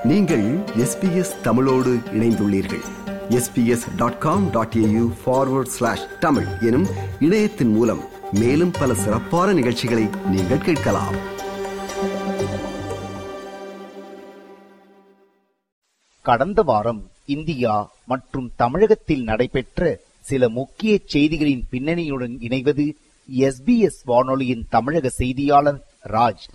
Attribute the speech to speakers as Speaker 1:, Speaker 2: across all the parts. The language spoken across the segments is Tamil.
Speaker 1: நீங்கள் எஸ்பிஎஸ் தமிழோடு இணைந்துள்ளீர்கள் SBS dot com dot AU forward slash Tamil எனும் இணையத்தின் மூலம் மேலும் பல சிறப்பான நிகழ்ச்சிகளை நீங்கள் கேட்கலாம்
Speaker 2: கடந்த வாரம் இந்தியா மற்றும் தமிழகத்தில் நடைபெற்ற சில முக்கிய செய்திகளின் பின்னணியுடன் இணைவது எஸ்பிஎஸ் வானொலியின் தமிழக செய்தியாளர் ராஜ்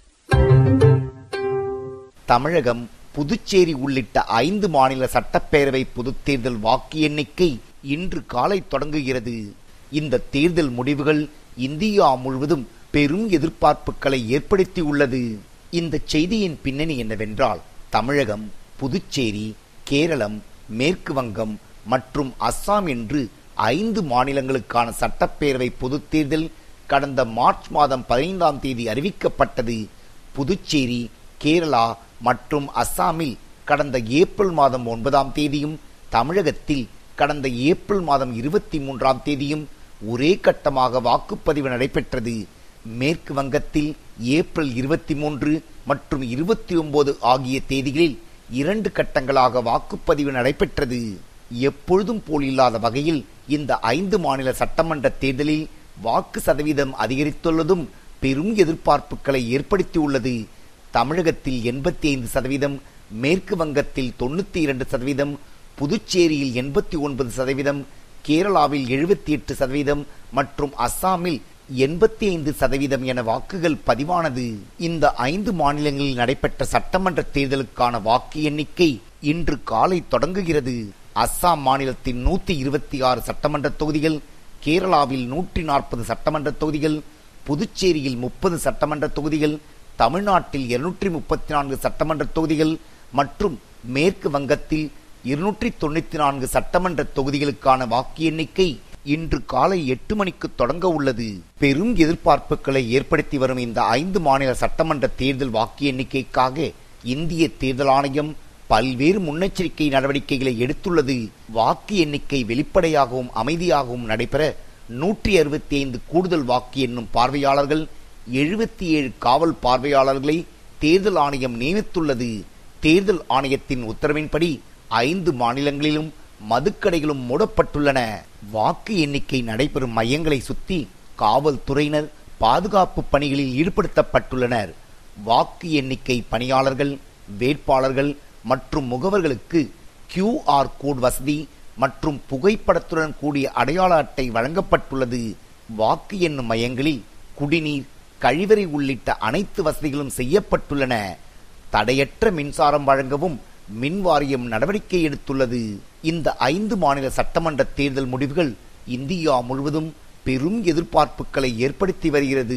Speaker 2: தமிழகம் புதுச்சேரி உள்ளிட்ட ஐந்து மாநில சட்டப்பேரவை பொதுத் தேர்தல் வாக்கு எண்ணிக்கை இன்று காலை தொடங்குகிறது இந்த தேர்தல் முடிவுகள் இந்தியா முழுவதும் பெரும் எதிர்பார்ப்புகளை ஏற்படுத்தியுள்ளது இந்த செய்தியின் பின்னணி என்னவென்றால் தமிழகம் புதுச்சேரி கேரளம் மேற்கு வங்கம் மற்றும் அஸ்ஸாம் என்று ஐந்து மாநிலங்களுக்கான சட்டப்பேரவை பொதுத் தேர்தல் கடந்த மார்ச் மாதம் பதினைந்தாம் தேதி அறிவிக்கப்பட்டது புதுச்சேரி கேரளா மற்றும் அஸ்ஸாமில் கடந்த ஏப்ரல் மாதம் ஒன்பதாம் தேதியும் தமிழகத்தில் கடந்த ஏப்ரல் மாதம் இருபத்தி மூன்றாம் தேதியும் ஒரே கட்டமாக வாக்குப்பதிவு நடைபெற்றது மேற்கு வங்கத்தில் ஏப்ரல் இருபத்தி மூன்று மற்றும் இருபத்தி ஒன்பது ஆகிய தேதிகளில் இரண்டு கட்டங்களாக வாக்குப்பதிவு நடைபெற்றது எப்பொழுதும் போல் இல்லாத வகையில் இந்த ஐந்து மாநில சட்டமன்ற தேர்தலில் வாக்கு சதவீதம் அதிகரித்துள்ளதும் பெரும் எதிர்பார்ப்புகளை ஏற்படுத்தியுள்ளது தமிழகத்தில் எண்பத்தி ஐந்து சதவீதம் மேற்கு வங்கத்தில் தொண்ணூத்தி இரண்டு சதவீதம் புதுச்சேரியில் எண்பத்தி ஒன்பது சதவீதம் கேரளாவில் எழுபத்தி எட்டு சதவீதம் மற்றும் அஸ்ஸாமில் எண்பத்தி ஐந்து சதவீதம் என வாக்குகள் பதிவானது இந்த ஐந்து மாநிலங்களில் நடைபெற்ற சட்டமன்ற தேர்தலுக்கான வாக்கு எண்ணிக்கை இன்று காலை தொடங்குகிறது அஸ்ஸாம் மாநிலத்தின் நூத்தி இருபத்தி ஆறு சட்டமன்ற தொகுதிகள் கேரளாவில் நூற்றி நாற்பது சட்டமன்ற தொகுதிகள் புதுச்சேரியில் முப்பது சட்டமன்ற தொகுதிகள் தமிழ்நாட்டில் இருநூற்றி முப்பத்தி நான்கு சட்டமன்ற தொகுதிகள் மற்றும் மேற்கு வங்கத்தில் இருநூற்றி தொண்ணூத்தி நான்கு சட்டமன்ற தொகுதிகளுக்கான வாக்கு எண்ணிக்கை இன்று காலை எட்டு மணிக்கு தொடங்க உள்ளது பெரும் எதிர்பார்ப்புகளை ஏற்படுத்தி வரும் இந்த ஐந்து மாநில சட்டமன்ற தேர்தல் வாக்கு எண்ணிக்கைக்காக இந்திய தேர்தல் ஆணையம் பல்வேறு முன்னெச்சரிக்கை நடவடிக்கைகளை எடுத்துள்ளது வாக்கு எண்ணிக்கை வெளிப்படையாகவும் அமைதியாகவும் நடைபெற நூற்றி அறுபத்தி ஐந்து கூடுதல் வாக்கு எண்ணும் பார்வையாளர்கள் எழுபத்தி ஏழு காவல் பார்வையாளர்களை தேர்தல் ஆணையம் நியமித்துள்ளது தேர்தல் ஆணையத்தின் உத்தரவின்படி ஐந்து மாநிலங்களிலும் மதுக்கடைகளும் மூடப்பட்டுள்ளன வாக்கு எண்ணிக்கை நடைபெறும் மையங்களை சுத்தி காவல்துறையினர் பாதுகாப்பு பணிகளில் ஈடுபடுத்தப்பட்டுள்ளனர் வாக்கு எண்ணிக்கை பணியாளர்கள் வேட்பாளர்கள் மற்றும் முகவர்களுக்கு கியூஆர் கோட் வசதி மற்றும் புகைப்படத்துடன் கூடிய அடையாள அட்டை வழங்கப்பட்டுள்ளது வாக்கு எண்ணும் மையங்களில் குடிநீர் கழிவறை உள்ளிட்ட அனைத்து வசதிகளும் செய்யப்பட்டுள்ளன தடையற்ற மின்சாரம் வழங்கவும் மின் வாரியம் நடவடிக்கை எடுத்துள்ளது இந்த ஐந்து மாநில சட்டமன்ற தேர்தல் முடிவுகள் இந்தியா முழுவதும் பெரும் எதிர்பார்ப்புகளை ஏற்படுத்தி வருகிறது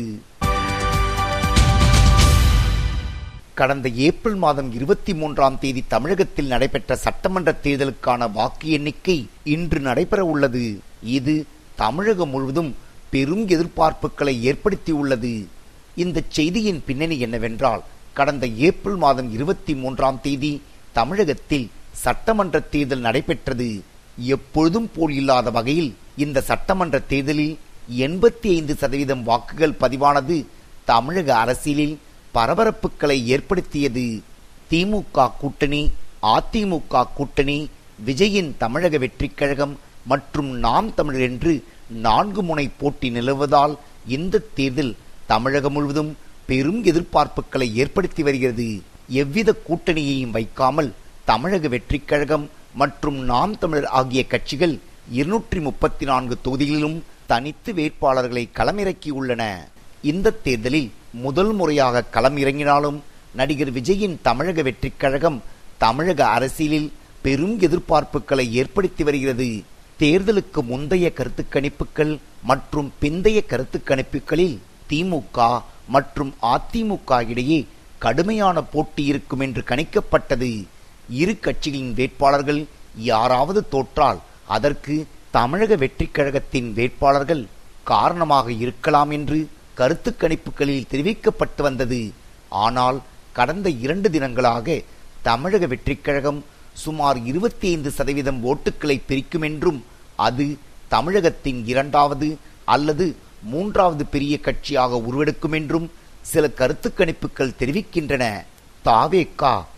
Speaker 2: கடந்த ஏப்ரல் மாதம் இருபத்தி மூன்றாம் தேதி தமிழகத்தில் நடைபெற்ற சட்டமன்ற தேர்தலுக்கான வாக்கு எண்ணிக்கை இன்று நடைபெற உள்ளது இது தமிழகம் முழுவதும் பெரும் எதிர்பார்ப்புகளை ஏற்படுத்தியுள்ளது இந்த செய்தியின் பின்னணி என்னவென்றால் கடந்த ஏப்ரல் மாதம் இருபத்தி மூன்றாம் தேதி தமிழகத்தில் சட்டமன்ற தேர்தல் நடைபெற்றது எப்பொழுதும் போல் இல்லாத வகையில் இந்த சட்டமன்ற தேர்தலில் எண்பத்தி ஐந்து சதவீதம் வாக்குகள் பதிவானது தமிழக அரசியலில் பரபரப்புகளை ஏற்படுத்தியது திமுக கூட்டணி அதிமுக கூட்டணி விஜயின் தமிழக வெற்றிக் கழகம் மற்றும் நாம் தமிழர் என்று நான்கு முனை போட்டி நிலவுவதால் இந்த தேர்தல் தமிழகம் முழுவதும் பெரும் எதிர்பார்ப்புகளை ஏற்படுத்தி வருகிறது எவ்வித கூட்டணியையும் வைக்காமல் தமிழக வெற்றிக் கழகம் மற்றும் நாம் தமிழர் ஆகிய கட்சிகள் இருநூற்றி முப்பத்தி நான்கு தொகுதிகளிலும் தனித்து வேட்பாளர்களை களமிறக்கியுள்ளன இந்த தேர்தலில் முதல் முறையாக களம் இறங்கினாலும் நடிகர் விஜயின் தமிழக வெற்றிக் கழகம் தமிழக அரசியலில் பெரும் எதிர்பார்ப்புகளை ஏற்படுத்தி வருகிறது தேர்தலுக்கு முந்தைய கருத்து கணிப்புகள் மற்றும் பிந்தைய கருத்து கணிப்புகளில் திமுக மற்றும் அதிமுக இடையே கடுமையான போட்டி இருக்கும் என்று கணிக்கப்பட்டது இரு கட்சிகளின் வேட்பாளர்கள் யாராவது தோற்றால் அதற்கு தமிழக வெற்றிக் கழகத்தின் வேட்பாளர்கள் காரணமாக இருக்கலாம் என்று கருத்து கணிப்புகளில் தெரிவிக்கப்பட்டு வந்தது ஆனால் கடந்த இரண்டு தினங்களாக தமிழக வெற்றிக் கழகம் சுமார் இருபத்தி ஐந்து சதவீதம் ஓட்டுகளை பிரிக்கும் என்றும் அது தமிழகத்தின் இரண்டாவது அல்லது மூன்றாவது பெரிய கட்சியாக உருவெடுக்கும் என்றும் சில கருத்து கணிப்புகள் தெரிவிக்கின்றன தாவேக்கா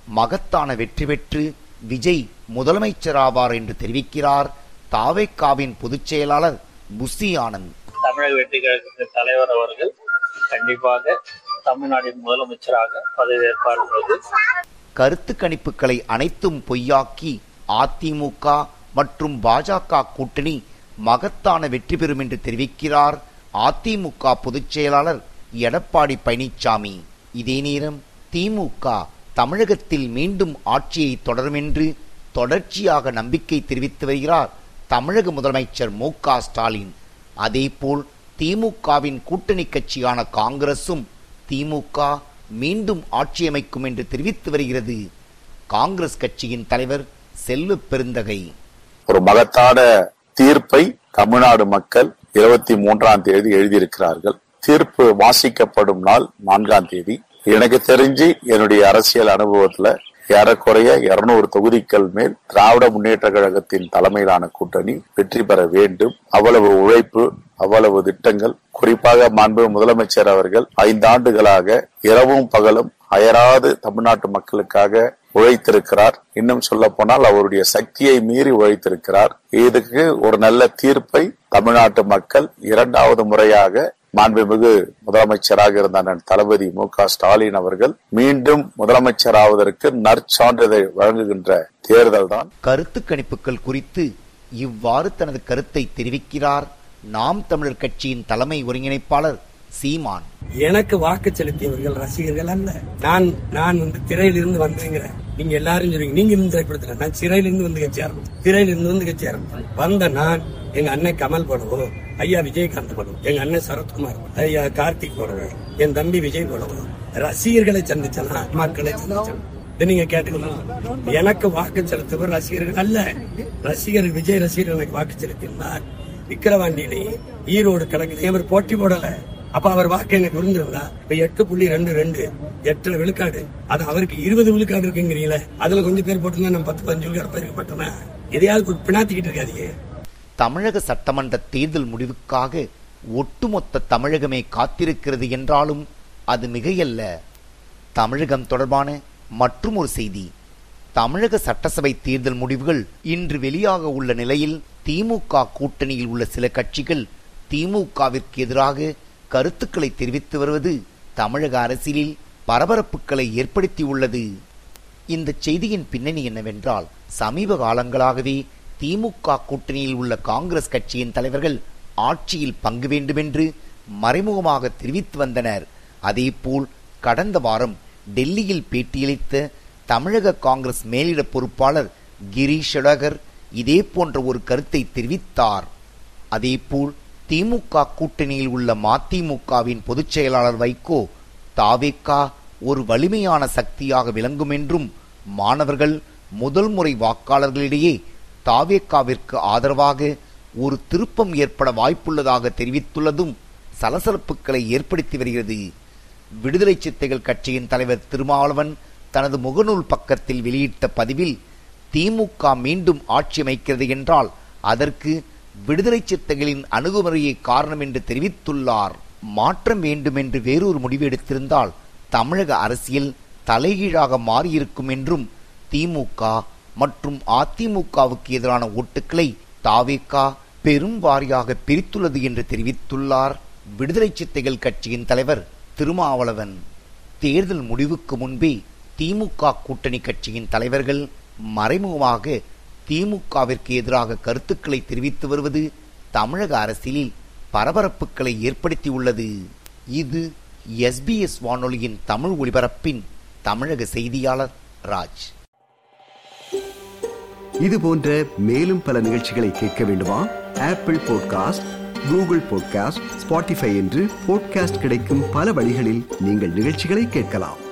Speaker 2: மகத்தான வெற்றி பெற்று விஜய் முதலமைச்சராவார் என்று தெரிவிக்கிறார் தாவேக்காவின் பொதுச் செயலாளர் புசி ஆனந்த்
Speaker 3: தமிழக வெற்றி கழகத்தின் தலைவர் அவர்கள் கண்டிப்பாக தமிழ்நாட்டின் முதலமைச்சராக பதவியேற்பார் என்பது
Speaker 2: கருத்து கணிப்புகளை அனைத்தும் பொய்யாக்கி அதிமுக மற்றும் பாஜக கூட்டணி மகத்தான வெற்றி பெறும் என்று தெரிவிக்கிறார் அதிமுக பொதுச் செயலாளர் எடப்பாடி பழனிசாமி இதே நேரம் திமுக தமிழகத்தில் மீண்டும் ஆட்சியை தொடரும் என்று தொடர்ச்சியாக நம்பிக்கை தெரிவித்து வருகிறார் தமிழக முதலமைச்சர் மு க ஸ்டாலின் அதேபோல் திமுகவின் கூட்டணி கட்சியான காங்கிரசும் திமுக மீண்டும் ஆட்சி அமைக்கும் என்று தெரிவித்து வருகிறது காங்கிரஸ் கட்சியின் தலைவர் செல்வ பெருந்தகை
Speaker 4: ஒரு மகத்தான தீர்ப்பை தமிழ்நாடு மக்கள் இருபத்தி மூன்றாம் தேதி எழுதியிருக்கிறார்கள் தீர்ப்பு வாசிக்கப்படும் நாள் நான்காம் தேதி எனக்கு தெரிஞ்சு என்னுடைய அரசியல் அனுபவத்துல ஏறக்குறைய இருநூறு தொகுதிகள் மேல் திராவிட முன்னேற்ற கழகத்தின் தலைமையிலான கூட்டணி வெற்றி பெற வேண்டும் அவ்வளவு உழைப்பு அவ்வளவு திட்டங்கள் குறிப்பாக மாண்பு முதலமைச்சர் அவர்கள் ஐந்தாண்டுகளாக இரவும் பகலும் அயராது தமிழ்நாட்டு மக்களுக்காக உழைத்திருக்கிறார் இன்னும் சொல்ல போனால் அவருடைய சக்தியை மீறி உழைத்திருக்கிறார் இதுக்கு ஒரு நல்ல தீர்ப்பை தமிழ்நாட்டு மக்கள் இரண்டாவது முறையாக மாண்புமிகு முதலமைச்சராக இருந்த அண்ணன் தளபதி மு க ஸ்டாலின் அவர்கள் மீண்டும் முதலமைச்சராவதற்கு நற்சான்றிதழ் வழங்குகின்ற தேர்தல் தான்
Speaker 2: கருத்து கணிப்புகள் குறித்து இவ்வாறு தனது கருத்தை தெரிவிக்கிறார் நாம் தமிழர் கட்சியின் தலைமை ஒருங்கிணைப்பாளர் சீமான்
Speaker 5: எனக்கு வாக்கு செலுத்தியவர்கள் ரசிகர்கள் அல்ல நான் நான் வந்து திரையிலிருந்து வந்தேங்கிறேன் நீங்க எல்லாரும் சொல்றீங்க நீங்க இருந்து திரைப்படத்துல நான் சிறையிலிருந்து வந்து கட்சி ஆரம்பிச்சேன் திரையிலிருந்து வந்து கட்சி ஆரம்பிச்சேன் வந்த நான் எங்க அண்ணன் கமல் படவும் ஐயா விஜயகாந்த் படவும் எங்க அண்ணன் சரத்குமார் படம், ஐயா கார்த்திக் படவும் என் தம்பி விஜய் படவும் ரசிகர்களை சந்திச்சனா மக்களை சந்திச்சனா இதை நீங்க கேட்டுக்கலாம் எனக்கு வாக்கு செலுத்துவர் ரசிகர்கள் அல்ல ரசிகர் விஜய் ரசிகர் எனக்கு வாக்கு செலுத்தினார் விக்கிரவாண்டியிலே ஈரோடு கிழக்கு அவர் போட்டி போடல அப்ப அவர் வாக்கு எனக்கு விழுந்திருந்தா இப்ப எட்டு புள்ளி ரெண்டு ரெண்டு எட்டுல விழுக்காடு அது அவருக்கு இருபது விழுக்காடு இருக்குங்கிறீங்களே அதுல கொஞ்சம் பேர் போட்டுருந்தா நம்ம பத்து பதினஞ்சு விழுக்காடு பேருக்கு போட்டோமே எதையாவது பினாத்திக்கிட்டு இருக்காதீங்க
Speaker 2: தமிழக சட்டமன்ற தேர்தல் முடிவுக்காக ஒட்டுமொத்த தமிழகமே காத்திருக்கிறது என்றாலும் அது மிகையல்ல தமிழகம் தொடர்பான மற்றும் ஒரு செய்தி தமிழக சட்டசபை தேர்தல் முடிவுகள் இன்று வெளியாக உள்ள நிலையில் திமுக கூட்டணியில் உள்ள சில கட்சிகள் திமுகவிற்கு எதிராக கருத்துக்களை தெரிவித்து வருவது தமிழக அரசியலில் பரபரப்புகளை ஏற்படுத்தியுள்ளது இந்த செய்தியின் பின்னணி என்னவென்றால் சமீப காலங்களாகவே திமுக கூட்டணியில் உள்ள காங்கிரஸ் கட்சியின் தலைவர்கள் ஆட்சியில் பங்கு வேண்டுமென்று மறைமுகமாக தெரிவித்து வந்தனர் அதேபோல் கடந்த வாரம் டெல்லியில் பேட்டியளித்த தமிழக காங்கிரஸ் மேலிட பொறுப்பாளர் கிரீஷ் ஷடகர் இதே போன்ற ஒரு கருத்தை தெரிவித்தார் அதேபோல் திமுக கூட்டணியில் உள்ள மதிமுகவின் பொதுச் செயலாளர் வைகோ தாவேக்கா ஒரு வலிமையான சக்தியாக விளங்கும் என்றும் மாணவர்கள் முதல் முறை வாக்காளர்களிடையே தாவேக்காவிற்கு ஆதரவாக ஒரு திருப்பம் ஏற்பட வாய்ப்புள்ளதாக தெரிவித்துள்ளதும் சலசலப்புகளை ஏற்படுத்தி வருகிறது விடுதலை சித்தைகள் கட்சியின் தலைவர் திருமாவளவன் தனது முகநூல் பக்கத்தில் வெளியிட்ட பதிவில் திமுக மீண்டும் ஆட்சி அமைக்கிறது என்றால் அதற்கு விடுதலை சித்தைகளின் அணுகுமுறையே காரணம் என்று தெரிவித்துள்ளார் மாற்றம் வேண்டும் என்று வேறொரு முடிவு எடுத்திருந்தால் தமிழக அரசியல் தலைகீழாக மாறியிருக்கும் என்றும் திமுக மற்றும் அதிமுகவுக்கு எதிரான ஓட்டுக்களை தாவேகா பெரும் வாரியாக பிரித்துள்ளது என்று தெரிவித்துள்ளார் விடுதலை சித்தைகள் கட்சியின் தலைவர் திருமாவளவன் தேர்தல் முடிவுக்கு முன்பே திமுக கூட்டணி கட்சியின் தலைவர்கள் மறைமுகமாக திமுகவிற்கு எதிராக கருத்துக்களை தெரிவித்து வருவது தமிழக அரசியலில் பரபரப்புகளை ஏற்படுத்தியுள்ளது இது எஸ்பிஎஸ் வானொலியின் தமிழ் ஒலிபரப்பின் தமிழக செய்தியாளர் ராஜ்
Speaker 1: இது போன்ற மேலும் பல நிகழ்ச்சிகளை கேட்க வேண்டுமா Apple podcast Google podcast Spotify என்று பாட்காஸ்ட் கிடைக்கும் பல வழிகளில் நீங்கள் நிகழ்ச்சிகளை கேட்கலாம்